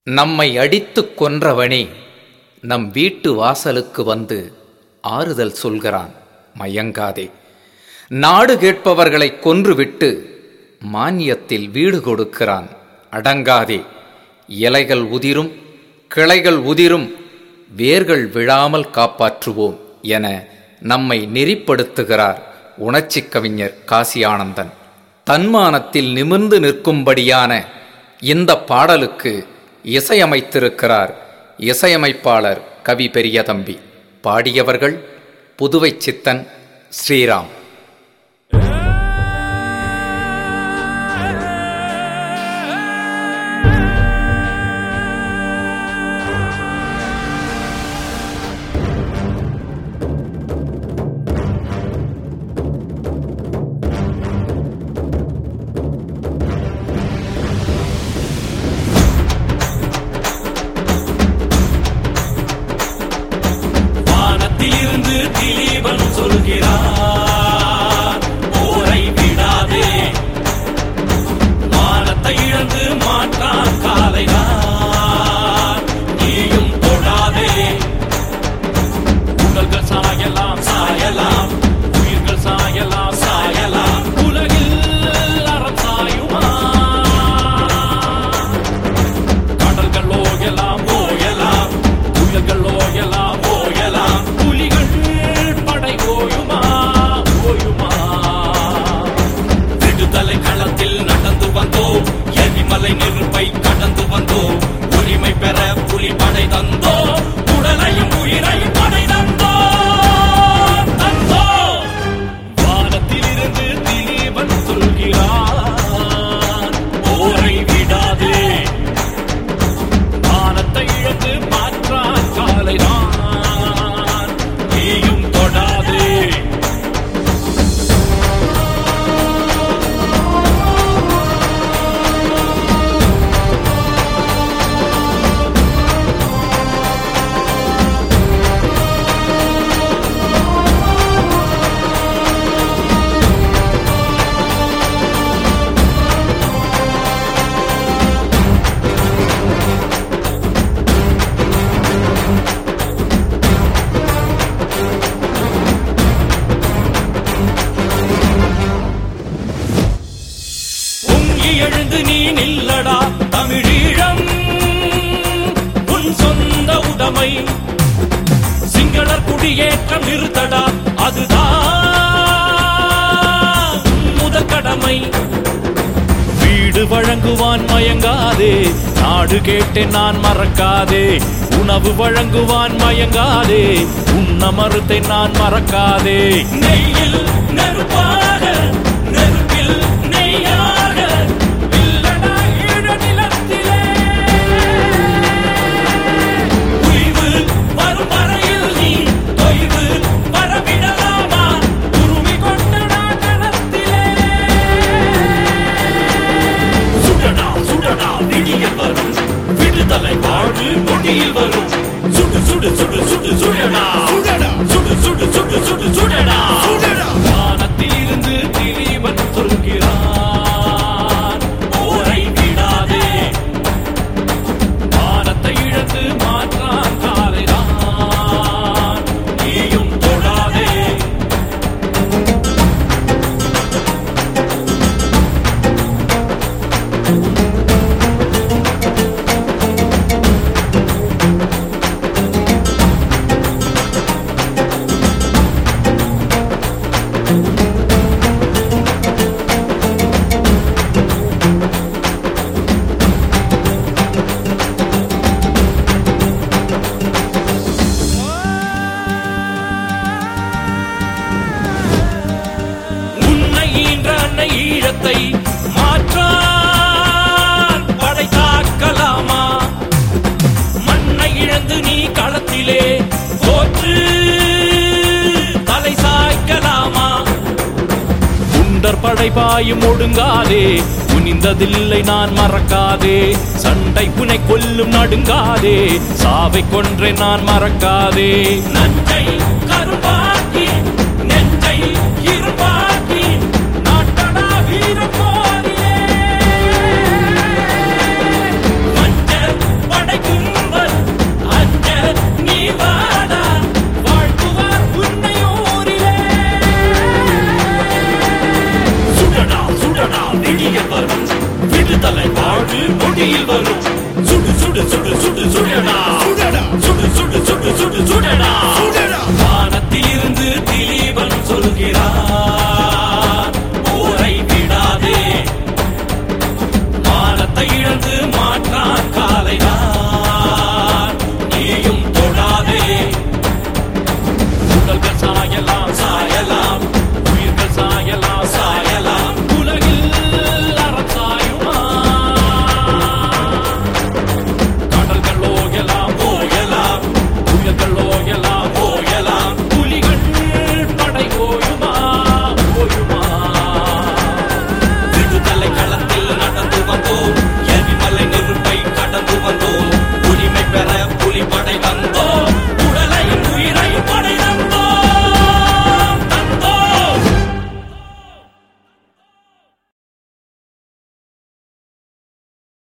நம்மை அடித்துக் கொன்றவனே நம் வீட்டு வாசலுக்கு வந்து ஆறுதல் சொல்கிறான் மயங்காதே நாடு கேட்பவர்களை கொன்றுவிட்டு மானியத்தில் வீடு கொடுக்கிறான் அடங்காதே இலைகள் உதிரும் கிளைகள் உதிரும் வேர்கள் விழாமல் காப்பாற்றுவோம் என நம்மை நெறிப்படுத்துகிறார் உணர்ச்சிக் கவிஞர் காசி ஆனந்தன் தன்மானத்தில் நிமிர்ந்து நிற்கும்படியான இந்த பாடலுக்கு இசையமைத்திருக்கிறார் இசையமைப்பாளர் கவி பெரியதம்பி பாடியவர்கள் புதுவை சித்தன் ஸ்ரீராம் வானத்திலிருந்து திலீபன் சொல்கிறார் போரை விடாதே வானத்தை இழந்து மாற்றான் காலைதான் நீயும் தொடாதே உடல்கள் சாயலாம் சாயலாம் உயிர்கள் சாயலாம் சாயலாம் உலகில் அறம் சாயுமா கடல்கள் ஓயலாம் ஓயலாம் புயல்கள் ஓயலாம் ஓயலாம் புலிகள் படை ஓயுமா ஓயுமா விடுதலை களத்தில் நடந்து வந்தோம் எரிமலை நெருப்பை கடந்து வந்தோம் உரிமை பெற புலி படை தந்தோம் உடலையும் உயிரையும் படை தந்தோம் தந்தோம் வானத்திலிருந்து திலீபன் சொல்கிறான் போரை விடாதே வானத்தை இழந்து மாற்றான் காலைதான் நீயும் தொடாதே பொங்கி எழுந்து நீ நில்லடா தமிழீழம் உன் சொந்த உடைமை சிங்களர் குடியேற்றம் நிறுத்தடா அதுதான் உன் முதல் கடமை வீடு வழங்குவான் மயங்காதே நாடு கேட்டேன் நான் மறக்காதே உணவு வழங்குவான் மயங்காதே உண்ண மறுத்தேன் நான் மறக்காதே நெய்யில் நெருப்பாக நெருப்பில் நெய்யாக இல்லடா ஈழ நிலத்திலே உய்வு வரும் வரையில் நீ தொய்வு வரவிடலாமா உருமி கொண்டடா களத்திலே சுடடா சுடடா விடியல் வரும் விடுதலை வாழ்வு நொடியில் வரும் சுடு சுடு சுடு சுடு சுடடா சுடடா சுடு சுடு சுடு சுடு சுடடா சுடடா வானத்திலிருந்து திலீபன் சொல்கிறான் போரை விடாதே வானத்தை இழந்து மாற்றான் காலைதான் நீயும் தொடாதே உன்னை ஈன்ற அன்னை ஈழத்தை மாற்றான் படை தாக்கலாமா மண்ணை இழந்து நீ களத்திலே தோற்று தலை சாய்க்கலாமா குண்டர் படை பாயும் ஒடுங்காதே குனிந்ததில்லை நான் மறக்காதே சண்டை புனை கொல்லும் நடுங்காதே சாவை கொன்றே நான் மறக்காதே நஞ்சை கரும்பாக்கி நெஞ்சை இரும்பாக்கி நாட்டடா வீரம் போரிலே மஞ்சள் பட சுடு சுடு சுடு சுடடா சுடடா சுடு சுடு சுடு சுடு சுடடா சுடடா